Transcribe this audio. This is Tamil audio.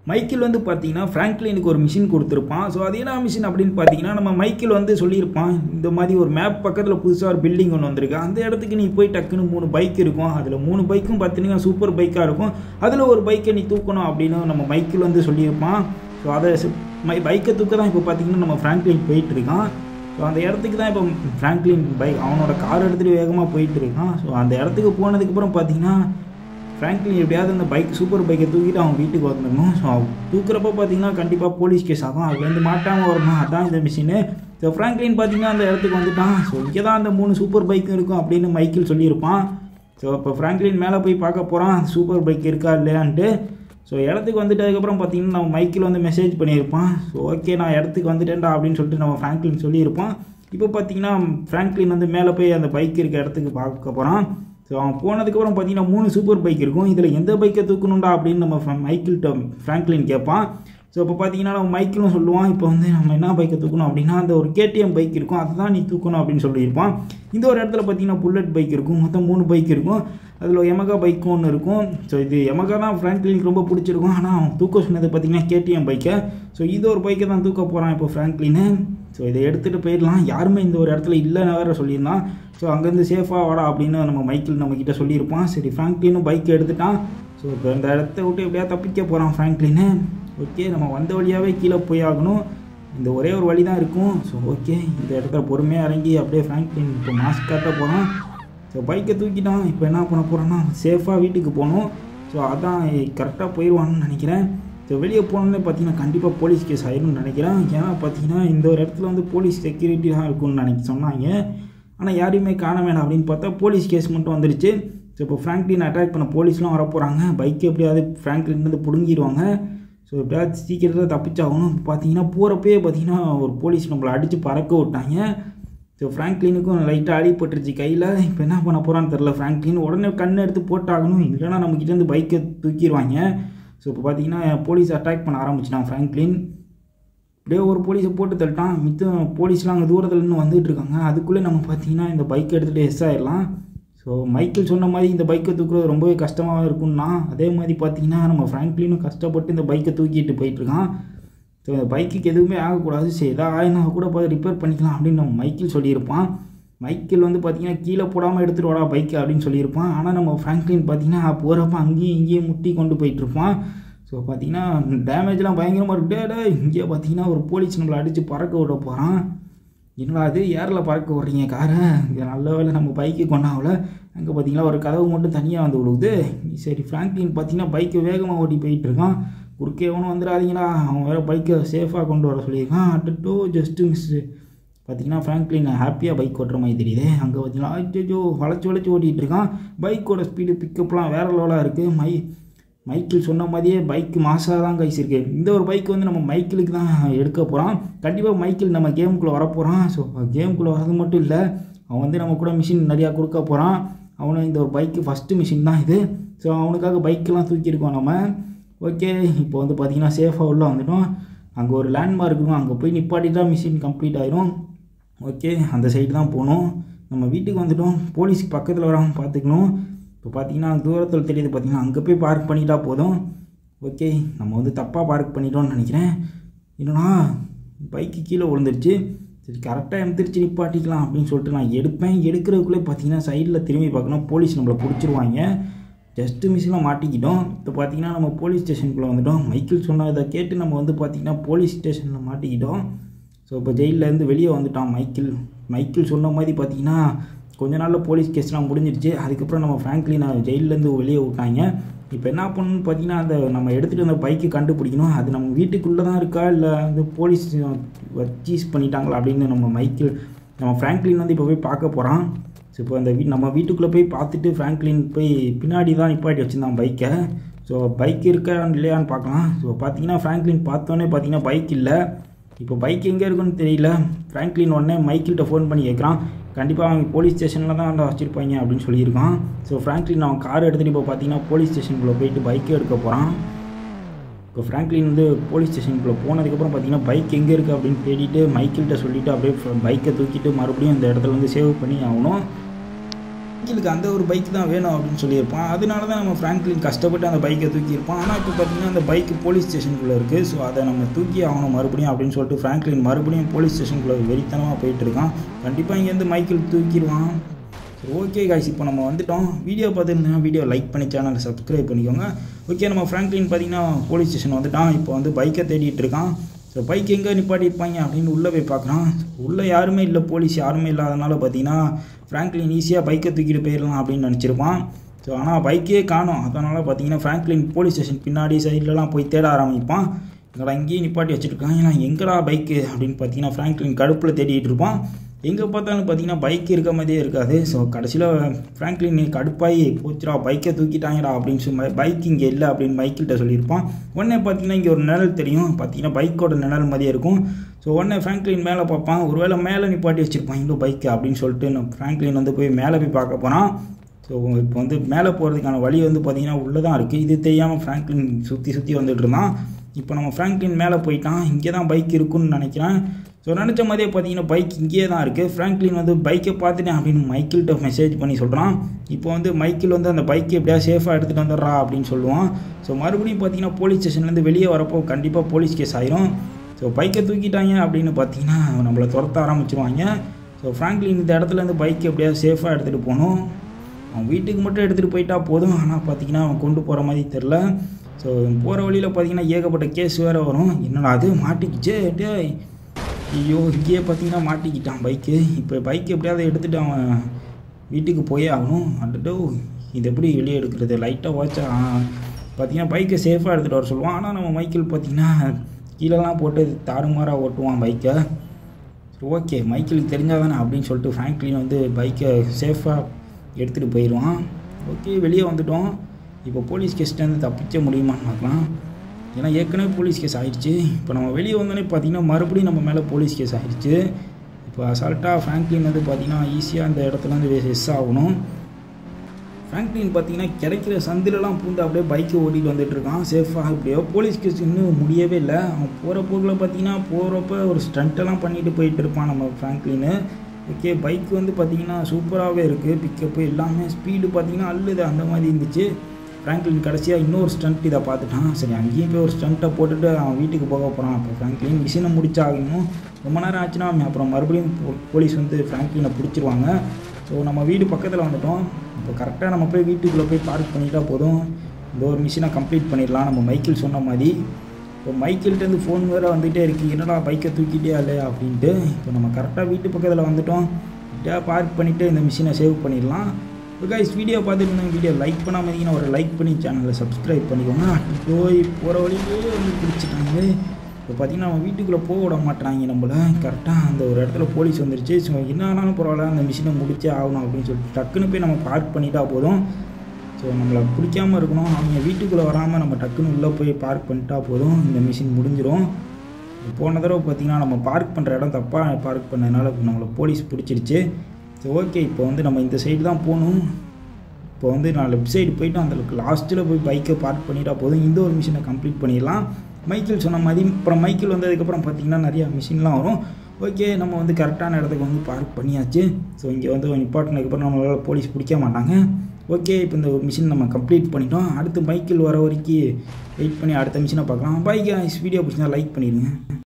மைக்கேல் வந்து பார்த்தீங்கன்னா ஃப்ராங்க்லினுக்கு ஒரு மிஷின் கொடுத்துருப்பான் ஸோ அது என்ன மிஷின் அப்படின்னு பார்த்தீங்கன்னா நம்ம மைக்கேல் வந்து சொல்லியிருப்பான் இந்த மாதிரி ஒரு மேப் பக்கத்தில் புதுசாக ஒரு பில்டிங் ஒன்று வந்திருக்கு அந்த இடத்துக்கு நீ போய் டக்குன்னு மூணு பைக் இருக்கும் அதில் மூணு பைக்கும் பார்த்தீங்கன்னா சூப்பர் பைக்காக இருக்கும் அதில் ஒரு பைக்கை நீ தூக்கணும் அப்படின்னு நம்ம மைக்கேல் வந்து சொல்லியிருப்பான் ஸோ அதை மை பைக்கை தூக்க தான் இப்போ பார்த்தீங்கன்னா நம்ம ஃப்ராங்க்லின் போயிட்டு இருக்கான் ஸோ அந்த இடத்துக்கு தான் இப்போ ஃப்ராங்க்லின் பைக் அவனோட கார் எடுத்துகிட்டு வேகமாக போயிட்டு இருக்கான் ஸோ அந்த இடத்துக்கு போனதுக்கப்புறம் பார்த்தீங்கன்னா ஃப்ராங்க்லின் எப்படியாவது அந்த பைக் சூப்பர் பைக்கை தூக்கிட்டு அவன் வீட்டுக்கு வந்துடணும் ஸோ தூக்குறப்ப பார்த்தீங்கன்னா கண்டிப்பாக போலீஸ் கேஸ் ஆகும் அதுலேருந்து மாட்டாமல் வரணும் அதான் இந்த மிஷினு ஸோ ஃப்ராங்க்லின் பார்த்தீங்கன்னா அந்த இடத்துக்கு வந்துட்டான் ஸோ இங்கே தான் அந்த மூணு சூப்பர் பைக் இருக்கும் அப்படின்னு மைக்கிள் சொல்லியிருப்பான் ஸோ இப்போ ஃப்ராங்க்லின் மேலே போய் பார்க்க போகிறான் சூப்பர் பைக் இருக்கா இல்லையான்ட்டு ஸோ இடத்துக்கு வந்துட்டதுக்கப்புறம் பார்த்தீங்கன்னா நம்ம மைக்கில் வந்து மெசேஜ் பண்ணியிருப்பான் ஸோ ஓகே நான் இடத்துக்கு வந்துட்டேன்டா அப்படின்னு சொல்லிட்டு நம்ம ஃப்ராங்க்லின் சொல்லியிருப்பான் இப்போ பார்த்தீங்கன்னா ஃப்ராங்க்லின் வந்து மேலே போய் அந்த பைக் இருக்க இடத்துக்கு பார்க்க போகிறான் ஸோ அவன் போனதுக்கப்புறம் பார்த்தீங்கன்னா மூணு சூப்பர் பைக் இருக்கும் இதில் எந்த பைக்கை தூக்கணும்டா அப்படின்னு நம்ம மைக்கிள்கிட்ட ஃப்ராங்க்லின் கேட்பான் ஸோ இப்போ பார்த்தீங்கன்னா நம்ம மைக்கிளும் சொல்லுவான் இப்போ வந்து நம்ம என்ன பைக்கை தூக்கணும் அப்படின்னா அந்த ஒரு கேடிஎம் பைக் இருக்கும் அதுதான் நீ தூக்கணும் அப்படின்னு சொல்லியிருப்பான் இந்த ஒரு இடத்துல பார்த்தீங்கன்னா புல்லட் பைக் இருக்கும் மொத்தம் மூணு பைக் இருக்கும் அதில் எமகா பைக்கும் ஒன்று இருக்கும் ஸோ இது எமகா தான் ஃப்ராங்க்லினுக்கு ரொம்ப பிடிச்சிருக்கும் ஆனால் அவன் தூக்க சொன்னது பார்த்தீங்கன்னா கேடிஎம் பைக்கை ஸோ இது ஒரு பைக்கை தான் தூக்க போகிறான் இப்போ ஃப்ராங்க்லின்னு ஸோ இதை எடுத்துகிட்டு போயிடலாம் யாருமே இந்த ஒரு இடத்துல இல்லைன்னு வேறு சொல்லியிருந்தான் ஸோ அங்கேருந்து சேஃபாக வாடா அப்படின்னு நம்ம மைக்கிள் நம்மக்கிட்ட சொல்லியிருப்பான் சரி ஃப்ராங்க்லினும் பைக் எடுத்துட்டான் ஸோ இப்போ இந்த இடத்த விட்டு எப்படியா தப்பிக்க போகிறான் ஃப்ராங்க்லின்னு ஓகே நம்ம வந்த வழியாகவே கீழே போய் ஆகணும் இந்த ஒரே ஒரு வழி தான் இருக்கும் ஸோ ஓகே இந்த இடத்துல பொறுமையாக இறங்கி அப்படியே ஃப்ராங்க்லின் இப்போ மாஸ்க் காட்ட போகிறான் ஸோ பைக்கை தூக்கிட்டான் இப்போ என்ன பண்ண போகிறோன்னா சேஃபாக வீட்டுக்கு போகணும் ஸோ அதான் கரெக்டாக போயிடுவான்னு நினைக்கிறேன் ஸோ வெளியே போனோன்னே பார்த்தீங்கன்னா கண்டிப்பாக போலீஸ் கேஸ் ஆயிரும்னு நினைக்கிறேன் ஏன்னா பார்த்தீங்கன்னா இந்த ஒரு இடத்துல வந்து போலீஸ் செக்யூரிட்டி தான் இருக்கும்னு நினைக்க சொன்னாங்க ஆனால் யாரையுமே காண வேணாம் அப்படின்னு பார்த்தா போலீஸ் கேஸ் மட்டும் வந்துருச்சு ஸோ இப்போ ஃப்ராங்க்லின் அட்டாக் பண்ண போலீஸ்லாம் வர போகிறாங்க பைக் எப்படியாவது ஃப்ராங்க்லின் வந்து பிடுங்கிடுவாங்க ஸோ எப்படியாவது சீக்கிரத்தில் தப்பிச்சாகணும் இப்போ பார்த்தீங்கன்னா போகிறப்பயே பார்த்தீங்கன்னா ஒரு போலீஸ் நம்மளை அடித்து பறக்க விட்டாங்க ஸோ ஃப்ராங்க்லினுக்கும் லைட்டாக அடிபட்டுருச்சு கையில் இப்போ என்ன பண்ண போகிறான்னு தெரில ஃப்ராங்க்லின் உடனே கண் எடுத்து போட்டாகணும் இல்லைன்னா நம்மக்கிட்டேருந்து பைக்கை தூக்கிடுவாங்க ஸோ இப்போ பார்த்தீங்கன்னா போலீஸ் அட்டாக் பண்ண ஆரம்பிச்சிட்டான் ஃப்ராங்க்லின் அப்படியே ஒரு போலீஸை போட்டு தள்ளிட்டான் மித்தம் போலீஸ்லாம் அங்கே தூரத்தில் இருந்து வந்துட்டு இருக்காங்க அதுக்குள்ளே நம்ம பார்த்தீங்கன்னா இந்த பைக்கை எடுத்துகிட்டு எஸ் ஆயிடலாம் ஸோ மைக்கிள் சொன்ன மாதிரி இந்த பைக்கை தூக்குறது ரொம்பவே கஷ்டமாக இருக்கும்னா அதே மாதிரி பார்த்தீங்கன்னா நம்ம ஃப்ராங்க்லினும் கஷ்டப்பட்டு இந்த பைக்கை தூக்கிட்டு போயிட்டுருக்கான் ஸோ இந்த பைக்குக்கு எதுவுமே ஆகக்கூடாது சரி எதாவது ஆயினா கூட பார்த்து ரிப்பேர் பண்ணிக்கலாம் அப்படின்னு நம்ம மைக்கிள் சொல்லியிருப்பான் மைக்கிள் வந்து பார்த்தீங்கன்னா கீழே போடாமல் எடுத்துகிட்டு வாடா பைக்கு அப்படின்னு சொல்லியிருப்பான் ஆனால் நம்ம ஃப்ராங்க்லின் பார்த்தீங்கன்னா போகிறப்ப அங்கேயும் இங்கேயும் முட்டி கொண்டு போயிட்டுருப்பான் ஸோ பார்த்தீங்கன்னா டேமேஜ்லாம் பயங்கரமாக இருக்கு டே இங்கே பார்த்தீங்கன்னா ஒரு போலீஸ் நம்மளை அடித்து பறக்க விட போகிறான் என்னடா அது ஏரில் பறக்க விட்றீங்க காரை இது நல்ல வேலை நம்ம பைக்கு கொண்டாவில் அங்கே பார்த்தீங்கன்னா ஒரு கதவு மட்டும் தனியாக வந்து விழுகுது சரி ஃப்ராங்க்லின் பார்த்தீங்கன்னா பைக்கு வேகமாக ஓட்டி போயிட்டு இருக்கான் குறுக்கே ஒன்றும் வந்துடாதீங்களா அவன் வேறு பைக்கை சேஃபாக கொண்டு வர சொல்லியிருக்கான் அட்டோ ஜஸ்ட்டு மிஸ்ஸு பார்த்தீங்கன்னா ஃப்ராங்க்லின் ஹாப்பியாக பைக் ஓட்டுற மாதிரி தெரியுது அங்கே பார்த்தீங்கன்னா அச்சோ வளைச்சி வளைச்சி ஓட்டிகிட்டு இருக்கான் பைக்கோட ஸ்பீடு பிக்கப்லாம் வேறு லெவலாக இருக்குது மை மைக்கிள் சொன்ன மாதிரியே பைக்கு மாசாக தான் கைஸ் இருக்கு இந்த ஒரு பைக் வந்து நம்ம மைக்கிளுக்கு தான் எடுக்க போகிறான் கண்டிப்பாக மைக்கிள் நம்ம கேமுக்குள்ளே வரப்போகிறான் ஸோ கேமுக்குள்ளே வரது மட்டும் இல்லை அவன் வந்து நம்ம கூட மிஷின் நிறையா கொடுக்க போகிறான் அவனும் இந்த ஒரு பைக்கு ஃபஸ்ட்டு மிஷின் தான் இது ஸோ அவனுக்காக பைக்கெலாம் தூக்கியிருக்கோம் நம்ம ஓகே இப்போ வந்து பார்த்திங்கன்னா சேஃபாக உள்ளே வந்துட்டோம் அங்கே ஒரு லேண்ட்மார்க் இருக்கும் அங்கே போய் நிப்பாட்டிட்டா மிஷின் கம்ப்ளீட் ஆயிரும் ஓகே அந்த சைடு தான் போகணும் நம்ம வீட்டுக்கு வந்துட்டோம் போலீஸ் பக்கத்தில் வராமல் பார்த்துக்கணும் இப்போ பார்த்தீங்கன்னா தூரத்தில் தெரியுது பார்த்தீங்கன்னா அங்கே போய் பார்க் பண்ணிட்டா போதும் ஓகே நம்ம வந்து தப்பாக பார்க் பண்ணிட்டோம்னு நினைக்கிறேன் என்னன்னா பைக்கு கீழே விழுந்துருச்சு சரி கரெக்டாக எந்திரிச்சு நிப்பாட்டிக்கலாம் அப்படின்னு சொல்லிட்டு நான் எடுப்பேன் எடுக்கிறதுக்குள்ளே பார்த்தீங்கன்னா சைடில் திரும்பி பார்க்கணும் போலீஸ் நம்மளை பிடிச்சிருவாங்க ஜஸ்ட்டு மிஸ்ஸில் மாட்டிக்கிட்டோம் இப்போ பார்த்தீங்கன்னா நம்ம போலீஸ் ஸ்டேஷனுக்குள்ளே வந்துட்டோம் மைக்கிள் சொன்ன இதை கேட்டு நம்ம வந்து பார்த்திங்கன்னா போலீஸ் ஸ்டேஷனில் மாட்டிக்கிட்டோம் ஸோ இப்போ ஜெயிலேருந்து வெளியே வந்துட்டான் மைக்கிள் மைக்கிள் சொன்ன மாதிரி பார்த்தீங்கன்னா கொஞ்ச நாளில் போலீஸ் கேஸ்லாம் முடிஞ்சிருச்சு அதுக்கப்புறம் நம்ம ஃப்ராங்க்லினை ஜெயிலேருந்து வெளியே விட்டாங்க இப்போ என்ன பண்ணணும்னு பார்த்தீங்கன்னா அந்த நம்ம எடுத்துகிட்டு வந்த பைக்கு கண்டுபிடிக்கணும் அது நம்ம வீட்டுக்குள்ளே தான் இருக்கா இல்லை வந்து போலீஸ் சீஸ் பண்ணிட்டாங்களா அப்படின்னு நம்ம மைக்கிள் நம்ம ஃப்ராங்க்லின் வந்து இப்போ போய் பார்க்க போகிறான் ஸோ இப்போ அந்த வீ நம்ம வீட்டுக்குள்ளே போய் பார்த்துட்டு ஃப்ராங்க்லின் போய் பின்னாடி தான் நிப்பாட்டி வச்சுருந்தான் பைக்கை ஸோ பைக் இருக்கா இல்லையான்னு பார்க்கலாம் ஸோ பார்த்தீங்கன்னா ஃப்ராங்க்லின் பார்த்தோன்னே பார்த்தீங்கன்னா பைக் இல்லை இப்போ பைக் எங்கே இருக்குன்னு தெரியல ஃப்ராங்க்லின் உடனே மைக்கிள்கிட்ட ஃபோன் பண்ணி கேட்குறான் கண்டிப்பாக அவங்க போலீஸ் ஸ்டேஷனில் தான் வச்சுருப்பாங்க அப்படின்னு சொல்லியிருக்கான் ஸோ ஃப்ராங்க்லின் அவன் கார் எடுத்துகிட்டு இப்போ பார்த்தீங்கன்னா போலீஸ் ஸ்டேஷனுக்குள்ளே போயிட்டு பைக்கே எடுக்க போகிறான் இப்போ ஃப்ராங்க்லின் வந்து போலீஸ் ஸ்டேஷனுக்குள்ளே போனதுக்கப்புறம் பார்த்தீங்கன்னா பைக் எங்கே இருக்குது அப்படின்னு தேடிட்டு மைக்கிள்கிட்ட சொல்லிவிட்டு அப்படியே பைக்கை தூக்கிட்டு மறுபடியும் இந்த இடத்துல வந்து சேவ் பண்ணி ஆகணும் மைக்கிளுக்கு அந்த ஒரு பைக் தான் வேணும் அப்படின்னு சொல்லியிருப்பான் அதனால தான் நம்ம ஃப்ராங்க்லின் கஷ்டப்பட்டு அந்த பைக்கை தூக்கியிருப்பான் ஆனால் இப்போ பார்த்தீங்கன்னா அந்த பைக்கு போலீஸ் ஸ்டேஷனுக்குள்ளே இருக்குது ஸோ அதை நம்ம தூக்கி ஆகணும் மறுபடியும் அப்படின்னு சொல்லிட்டு ஃப்ராங்க்லின் மறுபடியும் போலீஸ் ஸ்டேஷனுக்குள்ளே வெறித்தனமாக போயிட்டு இருக்கான் கண்டிப்பாக இங்கேருந்து மைக்கிள் தூக்கிடுவான் ஓகே காய்ஸ் இப்போ நம்ம வந்துட்டோம் வீடியோ பார்த்துருந்தீங்கன்னா வீடியோ லைக் பண்ணி சேனலை சப்ஸ்கிரைப் பண்ணிக்கோங்க ஓகே நம்ம ஃப்ராங்க்லின் பார்த்தீங்கன்னா போலீஸ் ஸ்டேஷன் வந்துட்டான் இப்போ வந்து பைக்கை தேடிட்டு இருக்கான் ஸோ பைக் எங்கே நிப்பாட்டியிருப்பாங்க அப்படின்னு உள்ளே போய் பார்க்குறான் உள்ளே யாருமே இல்லை போலீஸ் யாருமே இல்லாதனால பார்த்தீங்கன்னா ஃப்ராங்க்லின் ஈஸியாக பைக்கை தூக்கிட்டு போயிடலாம் அப்படின்னு நினச்சிருப்பான் ஸோ ஆனால் பைக்கே காணும் அதனால் பார்த்தீங்கன்னா ஃப்ராங்க்லின் போலீஸ் ஸ்டேஷன் பின்னாடி சைட்லலாம் போய் தேட ஆரம்பிப்பான் எங்கடா இங்கேயே நிப்பாட்டி வச்சுருக்கான் ஏன்னா எங்கடா பைக்கு அப்படின்னு பார்த்தீங்கன்னா ஃப்ராங்க்லின் கடுப்பில் தேடிட்டு இருப்பான் எங்கே பார்த்தாலும் பார்த்தீங்கன்னா பைக் இருக்க மாதிரியே இருக்காது ஸோ கடைசியில் ஃப்ராங்க்லின் கடுப்பாகி போச்சுடா பைக்கை தூக்கிட்டாங்கடா அப்படின்னு சொல்லி பைக் இங்கே இல்லை அப்படின்னு மைக்கிட்ட சொல்லியிருப்பான் உடனே பார்த்தீங்கன்னா இங்கே ஒரு நிழல் தெரியும் பார்த்தீங்கன்னா பைக்கோட நிழல் மாதிரியே இருக்கும் ஸோ உடனே ஃப்ராங்க்லின் மேலே பார்ப்பான் ஒருவேளை மேலே நிப்பாட்டி வச்சுருப்பான் இன்னும் பைக்கு அப்படின்னு சொல்லிட்டு நான் ஃப்ராங்க்லின் வந்து போய் மேலே போய் பார்க்க போகிறான் ஸோ இப்போ வந்து மேலே போகிறதுக்கான வழி வந்து பார்த்தீங்கன்னா உள்ளே தான் இருக்குது இது தெரியாமல் ஃப்ராங்க்லின் சுற்றி சுற்றி வந்துட்டு இருந்தான் இப்போ நம்ம ஃப்ராங்க்லின் மேலே போயிட்டான் இங்கே தான் பைக் இருக்குன்னு நினைக்கிறேன் ஸோ நினச்ச மாதிரியே பார்த்தீங்கன்னா பைக் இங்கேயே தான் இருக்குது ஃப்ராங்க்லின் வந்து பைக்கை பார்த்துட்டேன் அப்படின்னு மைக்கிள்கிட்ட மெசேஜ் பண்ணி சொல்கிறான் இப்போ வந்து மைக்கிள் வந்து அந்த பைக்கை எப்படியா சேஃபாக எடுத்துகிட்டு வந்துடுறா அப்படின்னு சொல்லுவான் ஸோ மறுபடியும் பார்த்தீங்கன்னா போலீஸ் ஸ்டேஷன்லேருந்து வெளியே வரப்போ கண்டிப்பாக போலீஸ் கேஸ் ஆயிரும் ஸோ பைக்கை தூக்கிட்டாங்க அப்படின்னு பார்த்தீங்கன்னா நம்மளை துரத்த ஆரம்பிச்சிருவாங்க ஸோ ஃப்ராங்க்லின் இந்த இடத்துலேருந்து பைக் எப்படியா சேஃபாக எடுத்துகிட்டு போகணும் அவன் வீட்டுக்கு மட்டும் எடுத்துகிட்டு போயிட்டா போதும் ஆனால் பார்த்தீங்கன்னா அவன் கொண்டு போகிற மாதிரி தெரில ஸோ போகிற வழியில் பார்த்தீங்கன்னா ஏகப்பட்ட கேஸ் வேறு வரும் என்னடா அது மாட்டிக்கிச்சே டே ஐயோ இங்கேயே பார்த்தீங்கன்னா மாட்டிக்கிட்டான் பைக்கு இப்போ பைக் எப்படியாவது எடுத்துகிட்டு அவன் வீட்டுக்கு போயே ஆகணும் அண்டோ இது எப்படி வெளியே எடுக்கிறது லைட்டாக வாட்சா பார்த்தீங்கன்னா பைக்கை சேஃபாக எடுத்துகிட்டு வர சொல்லுவான் ஆனால் நம்ம மைக்கிள் பார்த்தீங்கன்னா கீழெல்லாம் போட்டு தாறுமாறாக ஓட்டுவான் பைக்கை சரி ஓகே மைக்கிளுக்கு தெரிஞ்சால் தானே அப்படின்னு சொல்லிட்டு ஃப்ராங்க்லின் வந்து பைக்கை சேஃபாக எடுத்துகிட்டு போயிடுவான் ஓகே வெளியே வந்துட்டோம் இப்போ போலீஸ் கேஸ்ட்டேருந்து தப்பிச்ச முடியுமான்னு பார்க்கலாம் ஏன்னா ஏற்கனவே போலீஸ் கேஸ் ஆயிடுச்சு இப்போ நம்ம வெளியே வந்தோடனே பார்த்தீங்கன்னா மறுபடியும் நம்ம மேலே போலீஸ் கேஸ் ஆயிடுச்சு இப்போ அசால்ட்டாக ஃப்ராங்க்லின் வந்து பார்த்தீங்கன்னா ஈஸியாக அந்த இடத்துலேருந்து எஸ் ஆகணும் ஃப்ராங்க்லின் பார்த்தீங்கன்னா கிடைக்கிற சந்திலலாம் பூந்து அப்படியே பைக்கை ஓட்டிகிட்டு வந்துட்டு இருக்கான் சேஃபாக இப்படியோ போலீஸ் கேஸ் இன்னும் முடியவே இல்லை அவன் போகிற போக்கில் பார்த்தீங்கன்னா போகிறப்ப ஒரு ஸ்டண்ட்டெல்லாம் பண்ணிட்டு போயிட்டு இருப்பான் நம்ம ஃப்ராங்க்லின்னு ஓகே பைக் வந்து பார்த்தீங்கன்னா சூப்பராகவே இருக்குது பிக்கப்பு எல்லாமே ஸ்பீடு பார்த்தீங்கன்னா அள்ளுது அந்த மாதிரி இருந்துச்சு ஃப்ராங்க்லின் கடைசியாக இன்னொரு ஸ்டண்ட் இதை பார்த்துட்டான் சரி அங்கேயும் போய் ஒரு ஸ்டண்ட்டை போட்டுட்டு அவன் வீட்டுக்கு போக போகிறான் அப்போ ஃப்ராங்க்லின் மிஷினை முடிச்சாகணும் ரொம்ப நேரம் ஆச்சுன்னா அவன் அப்புறம் மறுபடியும் போ- போலீஸ் வந்து ஃப்ராங்க்லினை பிடிச்சிருவாங்க ஸோ நம்ம வீடு பக்கத்தில் வந்துட்டோம் இப்போ கரெக்டாக நம்ம போய் வீட்டுக்குள்ளே போய் பார்க் பண்ணிட்டா போதும் இந்த ஒரு மிஷினை கம்ப்ளீட் பண்ணிடலாம் நம்ம மைக்கிள் சொன்ன மாதிரி இப்போ மைக்கிள்கிட்டேருந்து ஃபோன் வேறு வந்துகிட்டே இருக்குது என்னடா பைக்கை தூக்கிட்டே இல்லையா அப்படின்ட்டு இப்போ நம்ம கரெக்டாக வீட்டு பக்கத்தில் வந்துட்டோம் இப்படியா பார்க் பண்ணிவிட்டு இந்த மிஷினை சேவ் பண்ணிடலாம் இப்போ கைஸ் வீடியோ பார்த்துட்டு இருந்தேன் வீடியோ லைக் பண்ணாமல் இருந்தீங்கன்னா ஒரு லைக் பண்ணி சேனலை சப்ஸ்கிரைப் பண்ணிக்கோங்க போய் போகிற வழியிலே வந்து பிடிச்சிட்டாங்க இப்போ பார்த்தீங்கன்னா அவன் வீட்டுக்குள்ளே போக விட மாட்டாங்க நம்மள கரெக்டாக அந்த ஒரு இடத்துல போலீஸ் வந்துருச்சு ஸோ என்ன ஆனாலும் பரவாயில்ல அந்த மிஷினை முடிச்சே ஆகணும் அப்படின்னு சொல்லிட்டு டக்குன்னு போய் நம்ம பார்க் பண்ணிட்டா போதும் ஸோ நம்மளை பிடிக்காம இருக்கணும் அவங்க வீட்டுக்குள்ளே வராமல் நம்ம டக்குன்னு உள்ளே போய் பார்க் பண்ணிட்டா போதும் இந்த மிஷின் முடிஞ்சிரும் போன தடவை பார்த்தீங்கன்னா நம்ம பார்க் பண்ணுற இடம் தப்பாக பார்க் பண்ணதுனால நம்மளை போலீஸ் பிடிச்சிருச்சு ஸோ ஓகே இப்போ வந்து நம்ம இந்த சைடு தான் போகணும் இப்போ வந்து நான் லெஃப்ட் சைடு போயிட்டு அந்த லாஸ்ட்டில் போய் பைக்கை பார்க் பண்ணிட்டா போதும் இந்த ஒரு மிஷினை கம்ப்ளீட் பண்ணிடலாம் மைக்கிள் சொன்ன மாதிரி அப்புறம் மைக்கிள் வந்ததுக்கப்புறம் பார்த்தீங்கன்னா நிறையா மிஷின்லாம் வரும் ஓகே நம்ம வந்து கரெக்டான இடத்துக்கு வந்து பார்க் பண்ணியாச்சு ஸோ இங்கே வந்து நிப்பாட்டினதுக்கப்புறம் நம்மளால் போலீஸ் பிடிக்க மாட்டாங்க ஓகே இப்போ இந்த மிஷின் நம்ம கம்ப்ளீட் பண்ணிட்டோம் அடுத்து மைக்கிள் வர வரைக்கும் வெயிட் பண்ணி அடுத்த மிஷினை பார்க்கலாம் பைக் வீடியோ பிடிச்சிருந்தா லைக் பண்ணிடுங்க